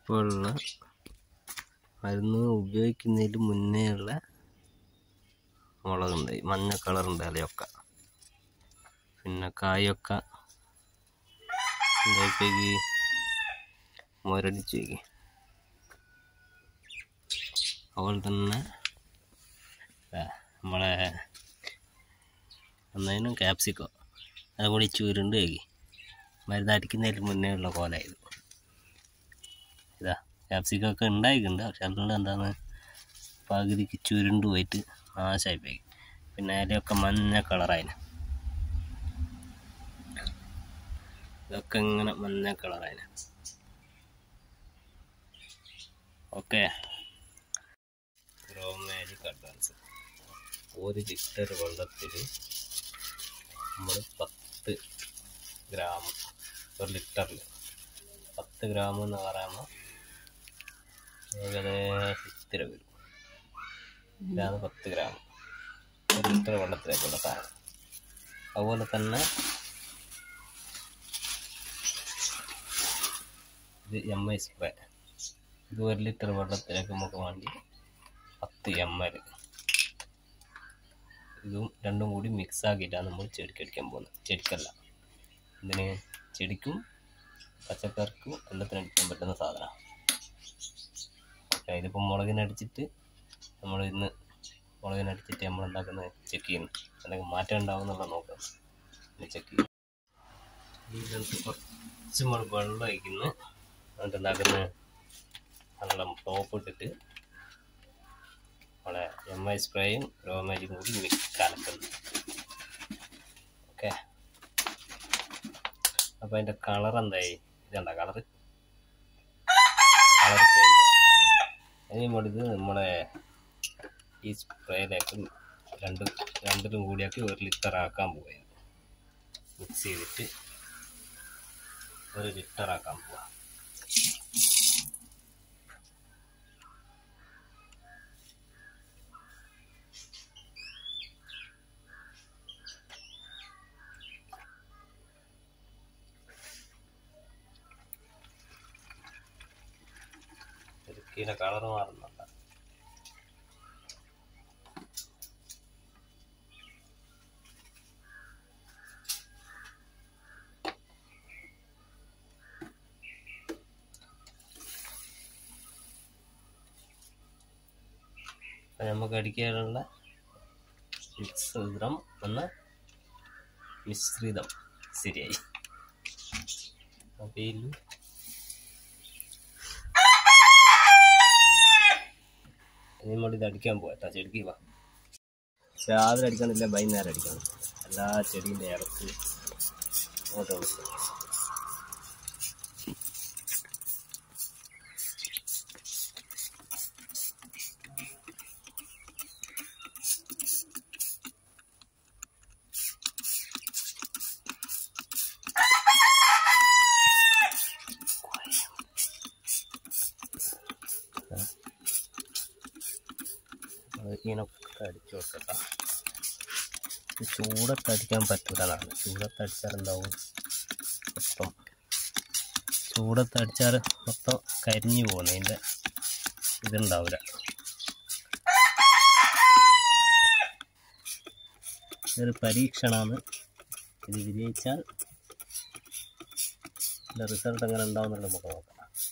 ഇപ്പോൾ ഉള്ള മരുന്ന് ഉപയോഗിക്കുന്നതിന് മുന്നേ ഉള്ള മുളകുണ്ട് മഞ്ഞ കളറുണ്ട് ഇലയൊക്കെ പിന്നെ കായൊക്കെ എന്തായിപ്പോയി മുരടിച്ച് വയ്ക്കും അതുപോലെ തന്നെ ദാ നമ്മളെ ഒന്നതിനും ക്യാപ്സിക്കോ അതും കൂടി ചുരുണ്ട് വയ്ക്കും മരുന്നടിക്കുന്നതിന് മുന്നേ ഉള്ള കോലായത് ഇതാ ക്യാപ്സിക്കം ഒക്കെ ഉണ്ടായിട്ടുണ്ട് പക്ഷെ അതിലുള്ള എന്താണ് പകുതിക്ക് ചുരുണ്ട് പോയിട്ട് നാശമായി പോയി പിന്നെ ഇലയൊക്കെ മഞ്ഞ കളറായിന് ഇതൊക്കെ ഇങ്ങനെ മഞ്ഞ കളറായിന് ഓക്കെ റോമാജിക് അഡ്വാൻസ് ഒരു ലിറ്റർ വെള്ളത്തിൽ നമ്മൾ പത്ത് ഗ്രാം ഒരു ലിറ്ററിൽ പത്ത് ഗ്രാം എന്ന് പറയുമ്പോൾ ഏകദേശം ഇത്തിരി വരും ഇതാണ് പത്ത് ഗ്രാം ഒരു ലിറ്റർ വെള്ളത്തിലേക്കുള്ള സാധനം അതുപോലെ തന്നെ ഇത് എം ഐ സ്പ്രേ ഇത് ഒരു ലിറ്റർ വെള്ളത്തിലേക്ക് നമുക്ക് വേണ്ടി പത്ത് എം എൽ ഇതും രണ്ടും കൂടി മിക്സ് ആക്കിയിട്ടാണ് നമ്മൾ ചെടിക്കടിക്കാൻ പോകുന്നത് ചെടിക്കല്ല ഇതിന് ചെടിക്കും പച്ചക്കറിക്കും എല്ലാത്തിനും അടിക്കാൻ പറ്റുന്ന സാധനമാണ് ഓക്കെ ഇതിപ്പോൾ മുളകിനടിച്ചിട്ട് നമ്മൾ ഇന്ന് മുളകിനടിച്ചിട്ട് നമ്മൾ ഉണ്ടാക്കുന്നത് ചെക്ക് ചെയ്യുന്നു എന്തെങ്കിലും മാറ്റം ഉണ്ടാവും എന്നുള്ള നോക്കാം ചെക്ക് ചെയ്യും ഇതിനകത്ത് കുറച്ച് നമ്മൾ വെള്ളം ഒഴിക്കുന്നു എന്നിട്ട് എന്താക്കുന്നത് നല്ല ടോപ്പ് ഇട്ടിട്ട് നമ്മളെ എം ഐ സ്പ്രേയും റോമാജിക്കും കൂടി മിക്സ് കലക്കുന്നു ഓക്കെ അപ്പോൾ അതിൻ്റെ കളർ എന്തായി ഇതുണ്ട കളറ് കളർ ചേഞ്ച് ഇനി ഇത് നമ്മളെ ഈ സ്പ്രേയിലേക്ക് രണ്ട് രണ്ടിലും കൂടിയാക്കി ഒരു ലിറ്റർ ആക്കാൻ പോവുകയാണ് മിക്സ് ചെയ്തിട്ട് ഒരു ലിറ്റർ ആക്കാൻ പോവാം ശരിക്കും കളർ മാറുന്നുണ്ട് അപ്പം നമുക്ക് അടിക്കാനുള്ള മിശ്രിതം എന്ന മിശ്രിതം ശരിയായി അപ്പോൾ ഇതിൽ ഇനി നമ്മൾ ഇത് അടിക്കാൻ പോകാം ചെടിക്ക് വാ രാവിലെ അടിക്കണില്ല വൈകുന്നേരം അടിക്കണം എല്ലാ ചെടീൻ്റെ ഇറക്ക് അങ്ങോട്ട് കൊടുക്കും ഇങ്ങനൊക്കെ അടിച്ചു കൊടുക്കട്ടോ ഇത് ചൂടത്ത് അടിക്കാൻ പറ്റില്ലതാണ് ചൂടത്ത് അടിച്ചാൽ എന്താവും മൊത്തം ചൂടത്ത് അടിച്ചാൽ മൊത്തം കരിഞ്ഞു പോകുന്നതിൻ്റെ ഇതുണ്ടാവില്ല ഇതൊരു പരീക്ഷണമാണ് ഇത് വിജയിച്ചാൽ ഇതിൻ്റെ റിസൾട്ട് എങ്ങനെ ഉണ്ടാവും എന്നുള്ളത് നമുക്ക് നോക്കാം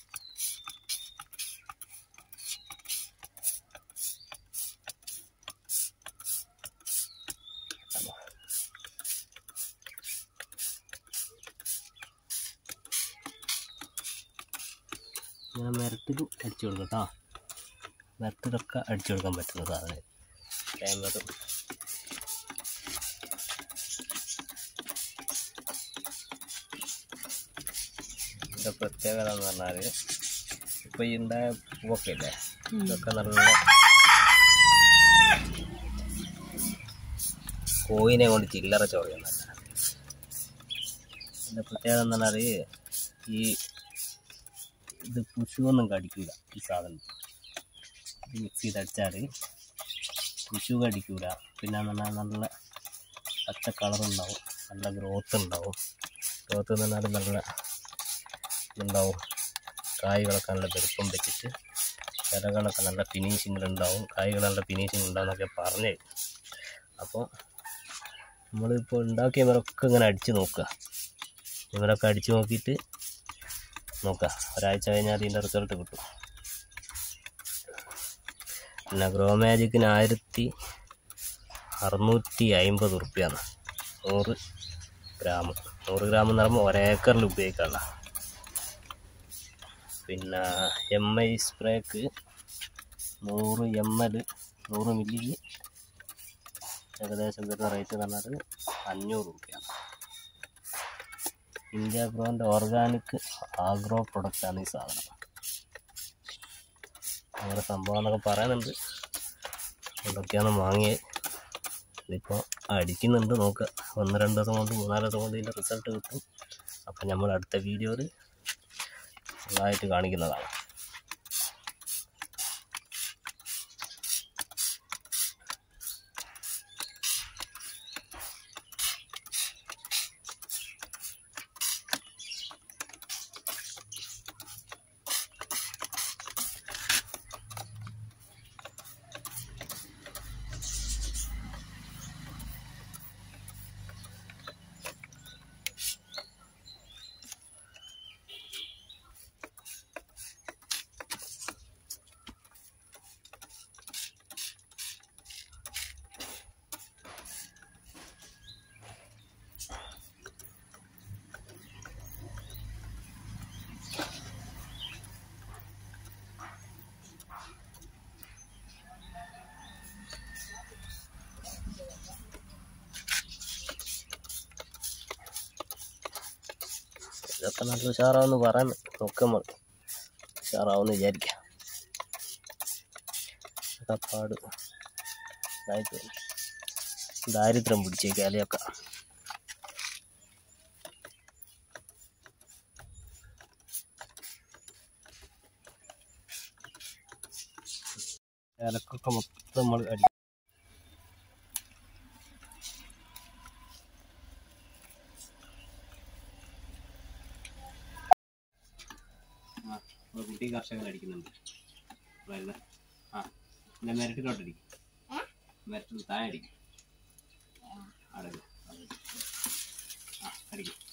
ഞാൻ മരത്തിൽ അടിച്ചു കൊടുക്കാം കേട്ടോ മരത്തിലൊക്കെ അടിച്ചു കൊടുക്കാൻ പറ്റുന്ന സാധനം ക്യാമറ ഇതിൻ്റെ പ്രത്യേകത എന്ന് പറഞ്ഞാൽ ഇപ്പോൾ ഈ ഉണ്ടായ പൂവൊക്കെ ഇല്ലേ ഇതൊക്കെ നല്ല കോയിനെ കൊണ്ട് ചില്ലറ ചോറിയൊന്നല്ല ഇതിൻ്റെ പ്രത്യേകത എന്ന് പറഞ്ഞാൽ ഈ ഇത് പുഷുവൊന്നും കടിക്കൂല ഈ സാധനം ഇത് മിക്സ് ചെയ്ത് അടിച്ചാൽ പുഷു കടിക്കൂല പിന്നെ പറഞ്ഞാൽ നല്ല പച്ച കളറുണ്ടാവും നല്ല ഗ്രോത്ത് ഉണ്ടാവും ഗ്രോത്ത് എന്ന് പറഞ്ഞാൽ നല്ല ഇതുണ്ടാവും കായ്കളൊക്കെ നല്ല വലുപ്പം വെച്ചിട്ട് ഇലകളൊക്കെ നല്ല ഫിനിഷിങ്ങിലുണ്ടാവും കായ്കൾ നല്ല ഫിനിഷിങ് ഉണ്ടാവുന്നൊക്കെ പറഞ്ഞേ അപ്പോൾ നമ്മളിപ്പോൾ ഉണ്ടാക്കിയ ഇവരൊക്കെ ഇങ്ങനെ അടിച്ച് നോക്കുക ഇവരൊക്കെ അടിച്ച് നോക്കിയിട്ട് നോക്കുക ഒരാഴ്ച കഴിഞ്ഞാൽ അതിൻ്റെ റിസൾട്ട് കിട്ടും പിന്നെ ഗ്രോ മാജിക്കിന് ആയിരത്തി അറുന്നൂറ്റി അമ്പത് ഉറുപ്പ്യാണ് നൂറ് ഗ്രാം നൂറ് ഗ്രാം എന്ന് പറയുമ്പോൾ ഒരേക്കറിൽ ഉപയോഗിക്കാനുള്ള പിന്നെ എം ഐ സ്പ്രേക്ക് നൂറ് എം എൽ നൂറ് മില്ലി ഏകദേശം വരുന്ന റേറ്റ് എന്ന് പറഞ്ഞാൽ അഞ്ഞൂറ് രൂപയാണ് ഇന്ത്യ ഗ്രോൻ്റെ ഓർഗാനിക് ആഗ്രോ പ്രൊഡക്റ്റാണ് ഈ സാധനം അങ്ങനെ സംഭവം എന്നൊക്കെ പറയുന്നുണ്ട് അതൊക്കെയാണ് വാങ്ങിയത് ഇതിപ്പോൾ അടിക്കുന്നുണ്ട് നോക്കുക ഒന്ന് രണ്ട് ദിവസം കൊണ്ട് മൂന്നാല് ദിവസം കൊണ്ട് ഇതിൻ്റെ റിസൾട്ട് കിട്ടും അപ്പം നമ്മൾ അടുത്ത വീഡിയോയിൽ ഫുള്ളായിട്ട് കാണിക്കുന്നതാണ് ഇതൊക്കെ നല്ല ഉഷാറാവെന്ന് പറയുന്നു നോക്കാം നമ്മൾ ഉഷാറാവെന്ന് വിചാരിക്കാം ഇതൊക്കെ പാട് ഇതായിട്ട് വരും. ദാരിദ്ര്യം പിടിച്ചേക്ക് അലയൊക്കെ ഇലക്കൊക്കെ മൊത്തം നമ്മൾ അടി ആ ഒരു കുട്ടി കർഷകൻ അടിക്കുന്നുണ്ട് വരുന്ന ആ പിന്നെ മെരട്ടിലോട്ടടിക്കും മെരട്ടിൽ താഴെ അടിക്കും അടങ്ങ് ആ അടിക്കും